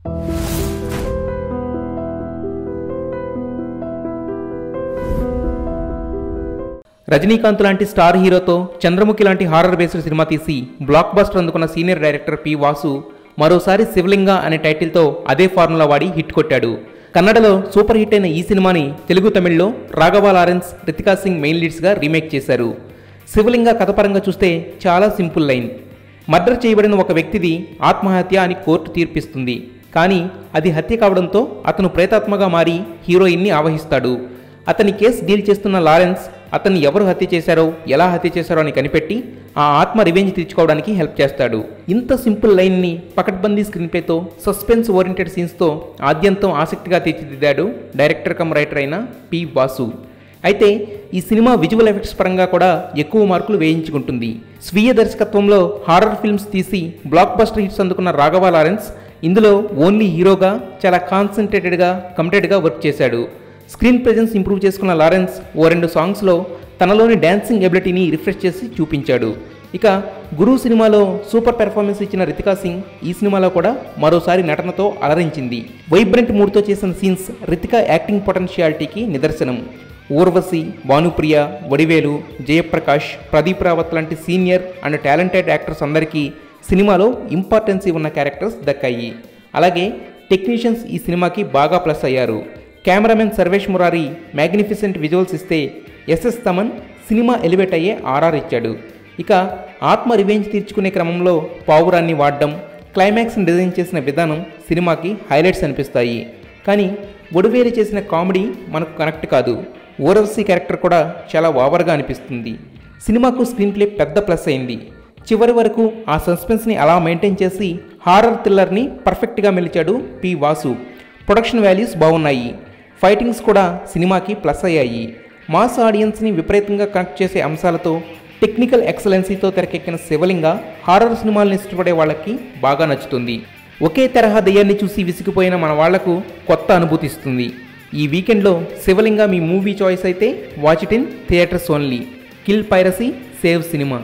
రజనీకాంత్ లాంటి స్టార్ హీరోతో చంద్రముఖి లాంటి హారర్ బేస్డ్ సినిమా తీసి బ్లాక్ బస్టర్ అందుకున్న సీనియర్ డైరెక్టర్ పి వాసు మరోసారి శివలింగ అనే టైటిల్తో అదే ఫార్ములా వాడి హిట్ కొట్టాడు కన్నడలో సూపర్ హిట్ అయిన ఈ సినిమాని తెలుగు తమిళ్లో రాఘవ లారెన్స్ రితికా సింగ్ మెయిన్ లీడ్స్గా రీమేక్ చేశారు శివలింగ కథపరంగా చూస్తే చాలా సింపుల్ లైన్ మర్డర్ చేయబడిన ఒక వ్యక్తిది ఆత్మహత్య అని కోర్టు తీర్పిస్తుంది కానీ అది హత్య కావడంతో అతను ప్రేతాత్మగా మారి హీరోయిన్ని ఆవహిస్తాడు అతని కేసు డీల్ చేస్తున్న లారెన్స్ అతన్ని ఎవరు హత్య చేశారో ఎలా హత్య చేశారో అని కనిపెట్టి ఆ ఆత్మ రివెంజ్ తీర్చుకోవడానికి హెల్ప్ చేస్తాడు ఇంత సింపుల్ లైన్ని పకడ్బందీ స్క్రీన్ ప్లేతో సస్పెన్స్ ఓరియంటెడ్ సీన్స్తో ఆద్యంతం ఆసక్తిగా తీర్చిదిద్దాడు డైరెక్టర్ కమ్ రైటర్ అయిన పి వాసు అయితే ఈ సినిమా విజువల్ ఎఫెక్ట్స్ పరంగా కూడా ఎక్కువ మార్కులు వేయించుకుంటుంది స్వీయ దర్శకత్వంలో హారర్ ఫిల్మ్స్ తీసి బ్లాక్ బస్టర్ హిట్స్ అందుకున్న రాఘవ లారెన్స్ ఇందులో ఓన్లీ హీరోగా చాలా కాన్సన్ట్రేటెడ్గా కమిటెడ్గా వర్క్ చేశాడు స్క్రీన్ ప్రెజెన్స్ ఇంప్రూవ్ చేసుకున్న లారెన్స్ ఓ రెండు సాంగ్స్లో తనలోని డాన్సింగ్ ఎబిలిటీని రిఫ్రెష్ చేసి చూపించాడు ఇక గురు సినిమాలో సూపర్ పెర్ఫార్మెన్స్ ఇచ్చిన రితికా సింగ్ ఈ సినిమాలో కూడా మరోసారి నటనతో అలరించింది వైబ్రెంట్ మూడ్తో చేసిన సీన్స్ రితికా యాక్టింగ్ పొటెన్షియాలిటీకి నిదర్శనం ఊర్వశి భానుప్రియ వడివేలు జయప్రకాష్ ప్రదీప్ రావత్ లాంటి సీనియర్ అండ్ టాలెంటెడ్ యాక్టర్స్ అందరికీ సినిమాలో ఇంపార్టెన్సీ ఉన్న క్యారెక్టర్స్ దక్కాయి అలాగే టెక్నీషియన్స్ ఈ సినిమాకి బాగా ప్లస్ అయ్యారు cameraman Sarvesh Murari magnificent visuals ఇస్తే ఎస్ఎస్ తమన్ సినిమా ఎలివేట్ అయ్యే ఆర్ఆర్ ఇచ్చాడు ఇక ఆత్మ రివెంజ్ తీర్చుకునే క్రమంలో పావురాన్ని వాడడం క్లైమాక్స్ని డిజైన్ చేసిన విధానం సినిమాకి హైలైట్స్ అనిపిస్తాయి కానీ ఒడివేరి చేసిన కామెడీ మనకు కనెక్ట్ కాదు ఓరవసి క్యారెక్టర్ కూడా చాలా ఓవర్గా అనిపిస్తుంది సినిమాకు స్క్రీన్ ప్లే పెద్ద ప్లస్ అయింది చివరి వరకు ఆ సస్పెన్స్ని అలా మెయింటైన్ చేసి హారర్ థ్రిల్లర్ని పర్ఫెక్ట్గా మెలిచాడు పి వాసు ప్రొడక్షన్ వాల్యూస్ బాగున్నాయి ఫైటింగ్స్ కూడా సినిమాకి ప్లస్ అయ్యాయి మాస్ ఆడియన్స్ని విపరీతంగా కనెక్ట్ చేసే అంశాలతో టెక్నికల్ ఎక్సలెన్సీతో తెరకెక్కిన శివలింగ హారర్ సినిమాలను ఇష్టపడే వాళ్ళకి బాగా నచ్చుతుంది ఒకే తరహా దయ్యాన్ని చూసి విసిగిపోయిన మన వాళ్లకు కొత్త అనుభూతి ఇస్తుంది ఈ వీకెండ్లో శివలింగ మీ మూవీ చాయిస్ అయితే watch it in theatres only kill piracy save cinema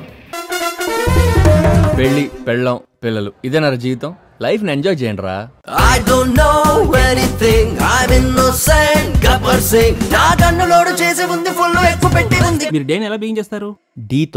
పెళ్ళి పెళ్ళం పిల్లలు ఇదేనా జీవితం లైఫ్ ని ఎంజాయ్ చేయండి రా I don't know anything. I'm innocent. Gabbar Singh నా కన్నులోడు చేసి ఉంది ఫుల్ ఎక్కువ పెట్టి ఉంది మీరు డేని ఎలా బిగింగ్ చేస్తారు డీతో